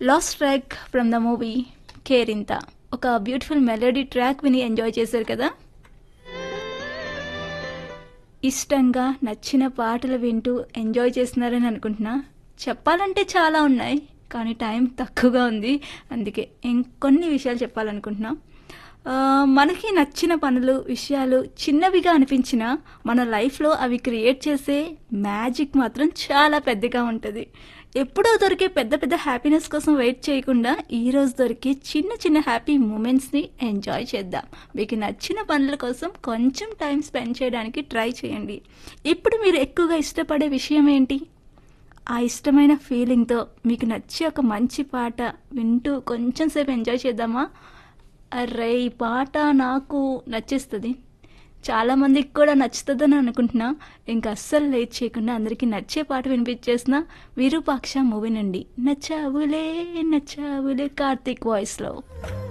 last track from the movie Kerintha ఒక beautiful melody track విని enjoy చేశారు కదా ఇష్టంగా నచ్చిన పాటలు వింటూ ఎంజాయ్ చేస్తున్నారని అనుకుంటున్నా చెప్పాలంటే చాలా ఉన్నాయి కానీ టైం తక్కువగా ఉంది అందుకే ఇంకొన్ని విషయాలు చెప్పాలనుకుంటున్నా ఆ, మనకి నచ్చిన పనులు విషయాలు చిన్నవిగా అనిపించినా మన లైఫ్లో అవి క్రియేట్ చేసే మ్యాజిక్ మాత్రం చాలా పెద్దగా ఉంటుంది ఎప్పుడో దొరికే పెద్ద పెద్ద హ్యాపీనెస్ కోసం వెయిట్ చేయకుండా ఈ రోజు దొరికే చిన్న చిన్న హ్యాపీ మూమెంట్స్ని ఎంజాయ్ చేద్దాం మీకు నచ్చిన పనుల కోసం కొంచెం టైం స్పెండ్ చేయడానికి ట్రై చేయండి ఇప్పుడు మీరు ఎక్కువగా ఇష్టపడే విషయం ఏంటి ఆ ఇష్టమైన ఫీలింగ్తో మీకు నచ్చే ఒక మంచి పాట వింటూ కొంచెం సేపు ఎంజాయ్ చేద్దామా అర్రే ఈ పాట నాకు నచ్చేస్తుంది చాలామందికి కూడా నచ్చుతుందని అనుకుంటున్నా ఇంకా అస్సలు లేట్ చేయకుండా అందరికీ నచ్చే పాట వినిపించేసిన విరూపాక్ష మూవీ నుండి నచ్చావులే నచ్చావులే కార్తీక్ వాయిస్లో